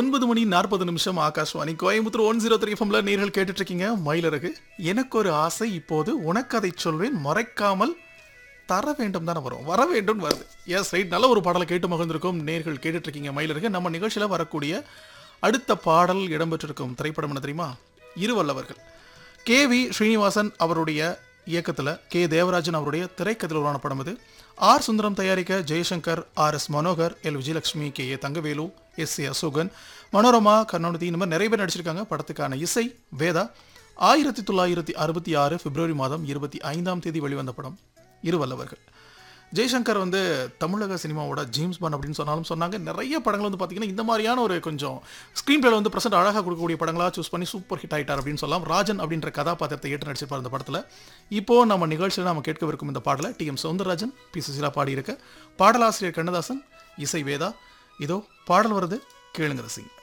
ஒன்பது மணி நாற்பது நிமிஷம் Akashvani Coimbatore one zero three எஃப்எம்ல நேர்கள் கேட்டுட்டு இருக்கீங்க மயிலரகு எனக்கு ஒரு ஆசை இப்போது உனக்கு அதை சொல்வேன் மறைக்காமல் தர வேண்டும் தானே வரும் வர வேண்டும் வருது எஸ் ரைட் நல்ல ஒரு பாடலை கேட்டு மகிழ்ந்திருக்கும் நேர்கள் கேட்டுட்டு இருக்கீங்க மயிலரகு நம்ம நிகழ்ச்சியில வரக்கூடிய அடுத்த பாடல் இடம்பெற்றிருக்கும் திரைப்படம் என்ன தெரியுமா இருவல்லவர்கள் கே வி ஸ்ரீனிவாசன் அவருடைய இயக்கத்தில் கே தேவராஜன் அவருடைய திரைக்கதையில் உருவான படம் இது ஆர் சுந்தரம் தயாரிக்க Jaishankar R S Manohar L Vijayalakshmi K A Thangavelu S A Asokan Manorama Karunanidhi இந்த மாதிரி நிறைய பேர் நடிச்சிருக்காங்க படத்துக்கான இசை வேதா ஆயிரத்தி தொள்ளாயிரத்தி அறுபத்தி ஆறு பிப்ரவரி மாதம் இருபத்தி ஐந்தாம் தேதி வெளிவந்த படம் இருவல்லவர்கள் ஜெய்சங்கர் வந்து தமிழக சினிமாவோட ஜேம்ஸ் பாண்ட் அப்படின்னு சொன்னாலும் சொன்னாங்க நிறைய படங்கள் வந்து பார்த்தீங்கன்னா இந்த மாதிரியான ஒரு கொஞ்சம் ஸ்க்ரீன் பிளேல வந்து ப்ரெசென்ட் அழகாக கொடுக்கக்கூடிய படங்களாக சூஸ் பண்ணி சூப்பர் ஹிட் ஆயிட்டார் அப்படின்னு சொல்லலாம் ராஜன் அப்படின்ற கதாபாத்திரத்தை ஏற்று நடிச்சிருப்பார் இந்த படத்தில் இப்போ நம்ம நிகழ்ச்சியில் நம்ம கேட்கவிருக்கும் இந்த பாடலை T M Soundararajan P Susheela பாடியிருக்க பாடலாசிரியர் கண்ணதாசன் இசை வேதா இதோ பாடல் வருது கேளுங்க ரசிங்க